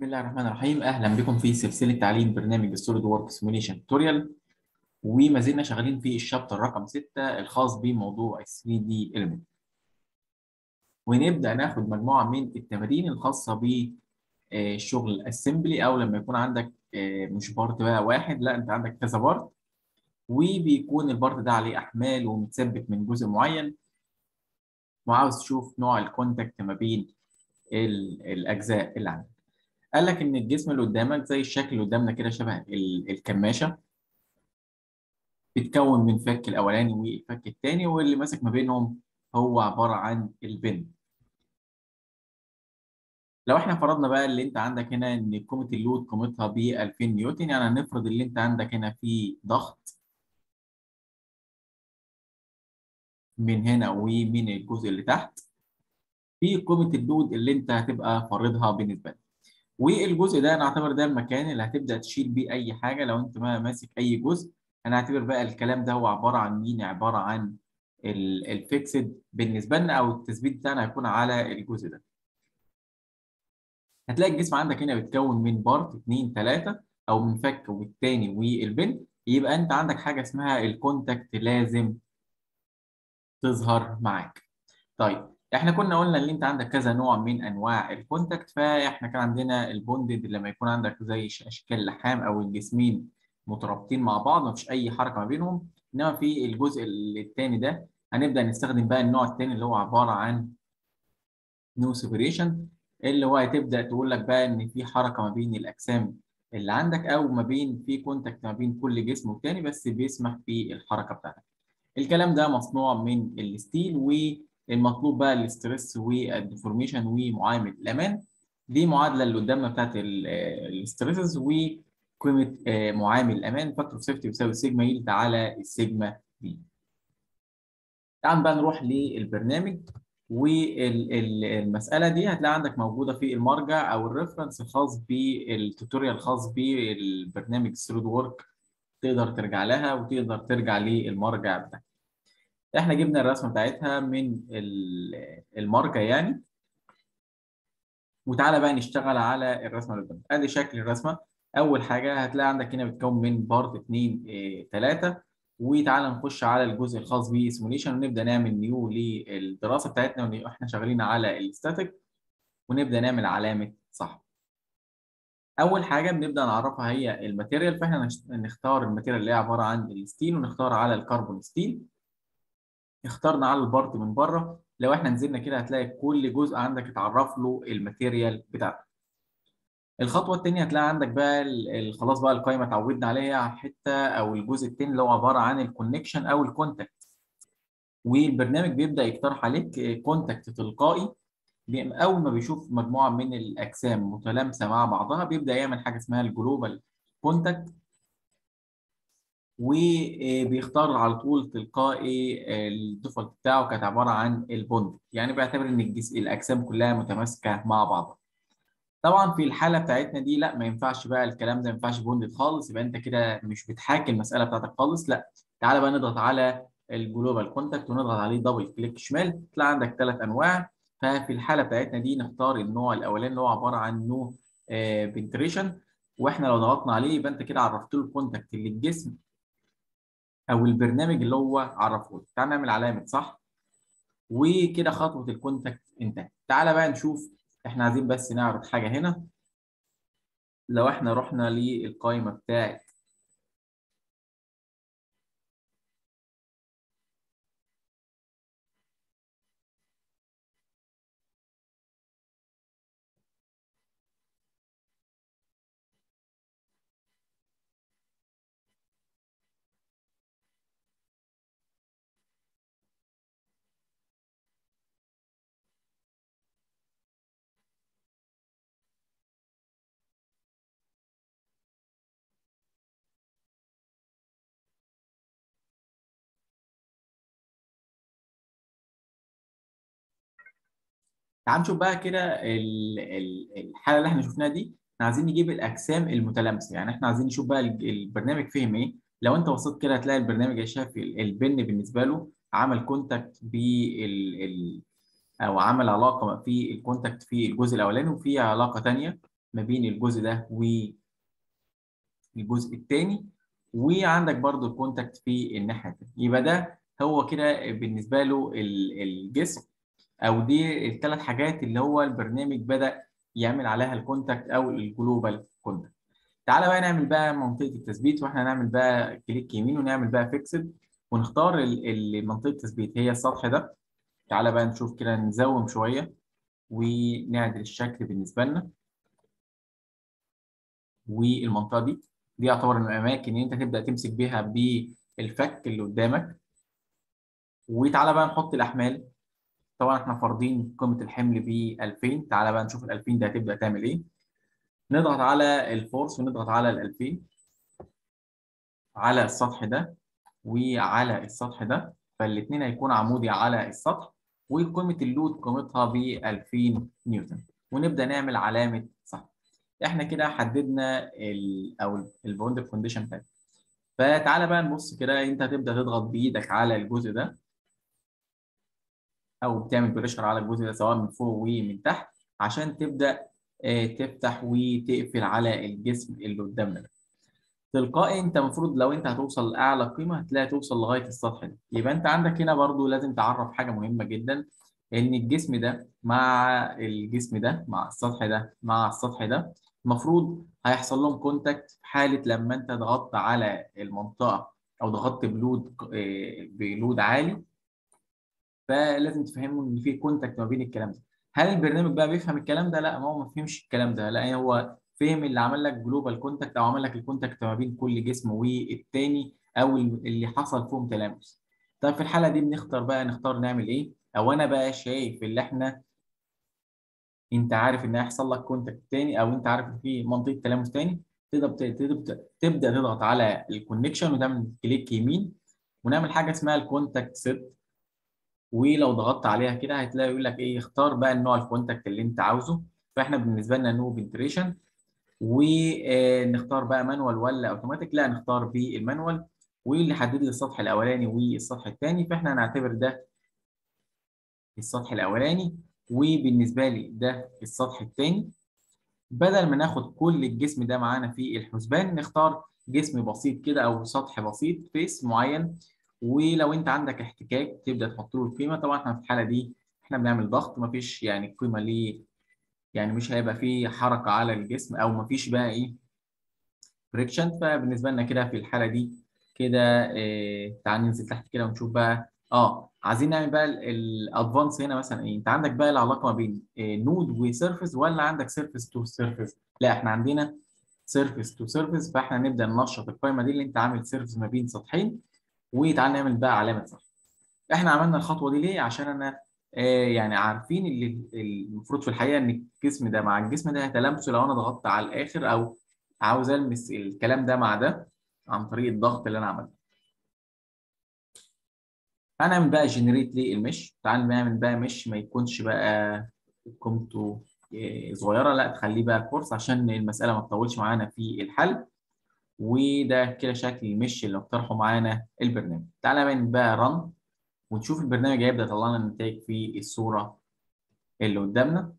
بسم الله الرحمن الرحيم اهلا بكم في سلسله تعليم برنامج السوليد وورك سيموليشن توتوريال وما زلنا شغالين في الشابتر رقم 6 الخاص بموضوع ال 3 دي element ونبدا ناخد مجموعه من التمارين الخاصه بالشغل الاسمبلي او لما يكون عندك آه، مش بارت بقى واحد لا انت عندك كذا بارت وبيكون البارت ده عليه احمال ومتثبت من جزء معين وعاوز تشوف نوع الكونتاكت ما بين ال- الاجزاء اللي عندك قال لك ان الجسم اللي قدامك زي الشكل اللي قدامنا كده شبه ال- الكماشه بيتكون من فك الاولاني والفك الثاني واللي ماسك ما بينهم هو عباره عن البن لو احنا فرضنا بقى اللي انت عندك هنا ان قيمه اللود قيمتها ب 2000 نيوتن يعني هنفرض اللي انت عندك هنا في ضغط من هنا ومن الجزء اللي تحت في قيمه اللود اللي انت هتبقى فارضها بالنسبه لك والجزء ده نعتبر ده المكان اللي هتبدا تشيل بيه اي حاجه لو انت ما ماسك اي جزء هنعتبر بقى الكلام ده هو عباره عن مين عباره عن الفيكسد بالنسبه لنا او التثبيت بتاعنا هيكون على الجزء ده هتلاقي الجسم عندك هنا بيتكون من بارت 2 3 او من فك والتاني والبن يبقى انت عندك حاجه اسمها الكونتاكت لازم تظهر معاك طيب احنا كنا قلنا ان انت عندك كذا نوع من انواع الكونتاكت فاحنا كان عندنا البوندد لما يكون عندك زي ش- اشكال لحام او الجسمين مترابطين مع بعض مفيش اي حركه ما بينهم انما في الجزء الثاني ده هنبدا نستخدم بقى النوع الثاني اللي هو عباره عن نو سيبريشن اللي هو هتبدا تقول لك بقى ان في حركه ما بين الاجسام اللي عندك او ما بين في كونتاكت ما بين كل جسم والتاني بس بيسمح في الحركه بتاعتك الكلام ده مصنوع من الستيل والمطلوب بقى الاسترس والديفورميشن ومعامل الامان دي معادله اللي قدامنا بتاعت الاسترسز وقيمه آه، معامل الامان فاكتور سيفتي بيساوي سيجما يلد على السيجما بي تعال بقى نروح للبرنامج والمساله دي هتلاقي عندك موجوده في المرجع او الريفرنس الخاص بالتوتوريال الخاص بالبرنامج سوليد وورك تقدر ترجع لها وتقدر ترجع للمرجع بتاعها احنا جبنا الرسمه بتاعتها من ال- المرجع يعني وتعالى بقى نشتغل على الرسمه اللي قدامك ادي شكل الرسمه اول حاجه هتلاقي عندك هنا بتكون من بارت 2 3 وتعالى نخش على الجزء الخاص بالسيموليشن ونبدا نعمل نيو للدراسه بتاعتنا واحنا شغالين على الاستاتيك ونبدا نعمل علامه صح اول حاجه بنبدا نعرفها هي الماتيريال فاحنا نش- نختار الماتيريال اللي هي عباره عن الستيل ونختار على الكربون ستيل اخترنا على البارت من بره لو احنا نزلنا كده هتلاقي كل جزء عندك اتعرف له الماتيريال بتاعته الخطوه الثانيه هتلاقي عندك بقى ال- ال- خلاص بقى القائمه اتعودنا عليها حته او الجزء الثاني اللي هو عباره عن الكونكشن او الكونتاكت والبرنامج بيبدا يقترح عليك كونتاكت تلقائي بي- اول ما بيشوف مجموعه من الاجسام متلامسه مع بعضها بيبدا يعمل حاجه اسمها الجلوبال كونتاكت وبيختار على طول تلقائي الديفولت بتاعه كانت عباره عن البوند يعني بيعتبر ان الجس... الاجسام كلها متماسكه مع بعضها طبعا في الحاله بتاعتنا دي لا ما ينفعش بقى الكلام ده ما ينفعش بوندد خالص يبقى انت كده مش بتحاكي المساله بتاعتك خالص لا تعالى بقى نضغط على الجلوبال كونتاكت ونضغط عليه دبل كليك شمال تلاقي عندك ثلاث انواع ففي الحاله بتاعتنا دي نختار النوع الاولاني اللي هو عباره عن نو بنتريشن واحنا لو ضغطنا عليه يبقى انت كده عرفت له الكونتاكت اللي الجسم او البرنامج اللي هو عرفه لك تعال نعمل علامه صح وكده خطوه الكونتاكت انتهت تعالى بقى نشوف احنا عايزين بس نعرض حاجه هنا لو احنا رحنا للقائمه بتاعت تعال نشوف بقى كده ال- ال- الحاله اللي احنا شفناها دي احنا عايزين نجيب الاجسام المتلامسه يعني احنا عايزين نشوف بقى ال- البرنامج فهم ايه لو انت بصيت كده هتلاقي البرنامج شاف ال- البن بالنسبه له عمل كونتاكت بال ال- او عمل علاقه في الكونتاكت في الجزء الاولاني وفي علاقه ثانيه ما بين الجزء ده والجزء الثاني وعندك برضو الكونتاكت في الناحيه الثانيه يبقى ده هو كده بالنسبه له الجسم او دي الثلاث حاجات اللي هو البرنامج بدا يعمل عليها الكونتاكت او الجلوبال كونتاكت تعالى بقى نعمل بقى منطقه التثبيت واحنا نعمل بقى كليك يمين ونعمل بقى فيكسد ونختار منطقه التثبيت هي السطح ده تعالى بقى نشوف كده نزوم شويه ونعدل الشكل بالنسبه لنا والمنطقه دي دي يعتبر من الاماكن اللي انت تبدا تمسك بيها بالفك اللي قدامك وتعالى بقى نحط الاحمال طبعا احنا فارضين قيمه الحمل ب 2000 تعالى بقى نشوف ال 2000 ده هتبدا تعمل ايه نضغط على الفورس ونضغط على ال 2000 على السطح ده وعلى السطح ده فالاثنين هيكون عمودي على السطح وقيمه اللود قيمتها ب 2000 نيوتن ونبدا نعمل علامه صح احنا كده حددنا ال او البوند كونديشن بتاعتنا فتعالى بقى نبص كده انت هتبدا تضغط بايدك على الجزء ده او بتعمل بريشر على الجزء ده سواء من فوق ومن تحت عشان تبدا تفتح وتقفل على الجسم اللي قدامنا ده تلقائي انت المفروض لو انت هتوصل لاعلى قيمه هتلاقي توصل لغايه السطح ده يبقى انت عندك هنا برضو لازم تعرف حاجه مهمه جدا ان الجسم ده مع الجسم ده مع السطح ده مع السطح ده المفروض هيحصل لهم كونتاكت في حاله لما انت ضغطت على المنطقه او ضغطت بلود بلود عالي فلازم تفهموا ان في كونتاكت ما بين الكلام ده هل البرنامج بقى بيفهم الكلام ده لا ما هو ما فهمش الكلام ده لا هو فهم اللي عمل لك جلوبال كونتاكت او عمل لك الكونتاكت ما بين كل جسم والتاني او اللي حصل فيهم تلامس طيب في الحاله دي بنختار بقى نختار نعمل ايه او انا بقى شايف اللي احنا انت عارف ان هيحصل لك كونتاكت تاني او انت عارف ان في منطقه تلامس تاني تبدا تبدا تبدا تضغط على الكونكشن وتعمل كليك يمين ونعمل حاجه اسمها الكونتاكت سيت ولو ضغطت عليها كده هتلاقي يقول لك ايه اختار بقى النوع الكونتاكت اللي انت عاوزه فاحنا بالنسبه لنا نو بنتريشن ونختار بقى مانوال ولا اوتوماتيك لا نختار بالمانوال واللي حدد لي السطح الاولاني والسطح الثاني فاحنا هنعتبر ده السطح الاولاني وبالنسبه لي ده السطح الثاني بدل ما ناخد كل الجسم ده معانا في الحسبان نختار جسم بسيط كده او سطح بسيط فيس معين ولو انت عندك احتكاك تبدا تحط له القيمه طبعا احنا في الحاله دي احنا بنعمل ضغط مفيش يعني القيمه ليه يعني مش هيبقى فيه حركه على الجسم او مفيش بقى ايه فريكشن فبالنسبه لنا كده في الحاله دي كده اه تعال ننزل تحت كده ونشوف بقى اه عايزين نعمل بقى الادفانس هنا مثلا ايه انت عندك بقى العلاقه ما بين اه نود وسيرفيس ولا عندك سيرفيس تو سيرفيس لا احنا عندنا سيرفيس تو سيرفيس فاحنا نبدا ننشط القائمه دي اللي انت عامل سيرفيس ما بين سطحين وتعال نعمل بقى علامه صح احنا عملنا الخطوه دي ليه عشان انا آه يعني عارفين اللي المفروض في الحقيقه ان الجسم ده مع الجسم ده هيتلامسوا لو انا ضغطت على الاخر او عاوز المس الكلام ده مع ده عن طريق الضغط اللي انا عملته هنعمل بقى جنريت للمش تعال نعمل بقى مش ما يكونش بقى قيمته صغيره لا تخليه بقى كورس عشان المساله ما تطولش معانا في الحل وده كده شكل المش اللي اقترحه معانا البرنامج تعالى بقى بقى رن ونشوف البرنامج هيبدا يطلع لنا النتائج في الصوره اللي قدامنا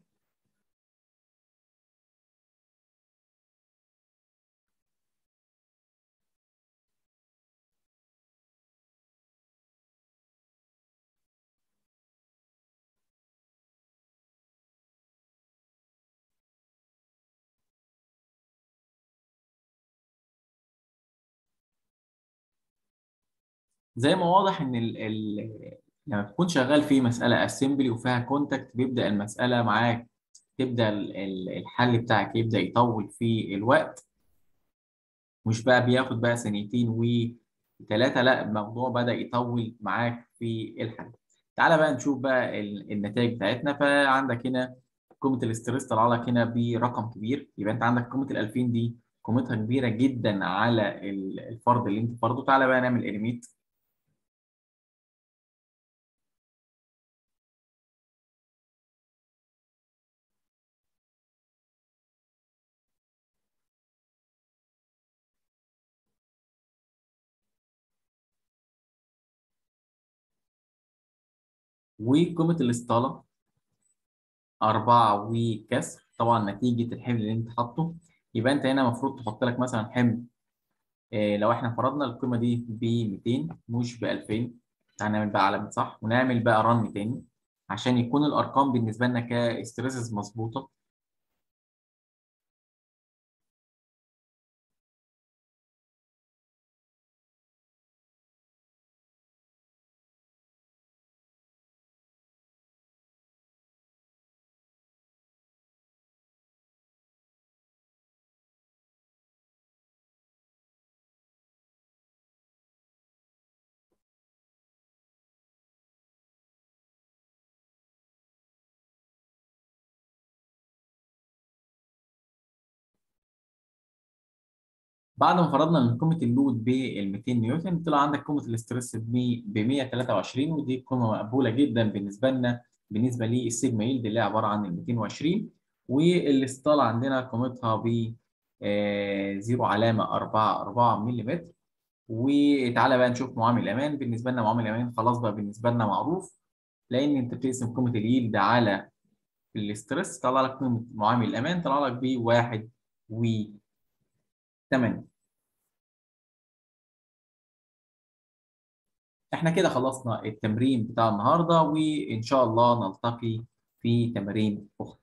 زي ما واضح ان ال ال لما تكون شغال في مساله اسمبلي وفيها كونتاكت بيبدا المساله معاك تبدا الحل بتاعك يبدا يطول في الوقت مش بقى بياخد بقى ثانيتين وثلاثه لا الموضوع بدا يطول معاك في الحل تعالى بقى نشوف بقى النتائج بتاعتنا فعندك هنا قيمه الاسترس طلع لك هنا برقم كبير يبقى انت عندك قيمه ال 2000 دي قيمتها كبيره جدا على الفرض اللي انت فرضه تعالى بقى نعمل اريميت وقيمه الاستطاله 4 وكسر طبعا نتيجة الحمل اللي انت حاطه يبقى انت هنا المفروض تحط لك مثلا حمل إيه لو احنا فرضنا القيمة دي ب 200 مش ب 2000 تعالى نعمل بقى علامة صح ونعمل بقى رن تاني عشان يكون الارقام بالنسبة لنا كاستريسز مظبوطة بعد ما فرضنا ان قيمه اللود بال 200 نيوتن طلع عندك قيمه الاسترس ب 123 ودي قيمه مقبوله جدا بالنسبه لنا بالنسبه للسيجما يلد اللي هي عباره عن ال 220 والاستال عندنا قيمتها ب 0 علامه 4 4 ملم وتعالى بقى نشوف معامل الامان بالنسبه لنا معامل الامان خلاص بقى بالنسبه لنا معروف لان انت بتقسم قيمه اليلد على الاسترس طلع لك قيمه معامل الامان طلع لك ب 1 و 8 احنا كده خلصنا التمرين بتاع النهارده وان شاء الله نلتقي في تمارين اخرى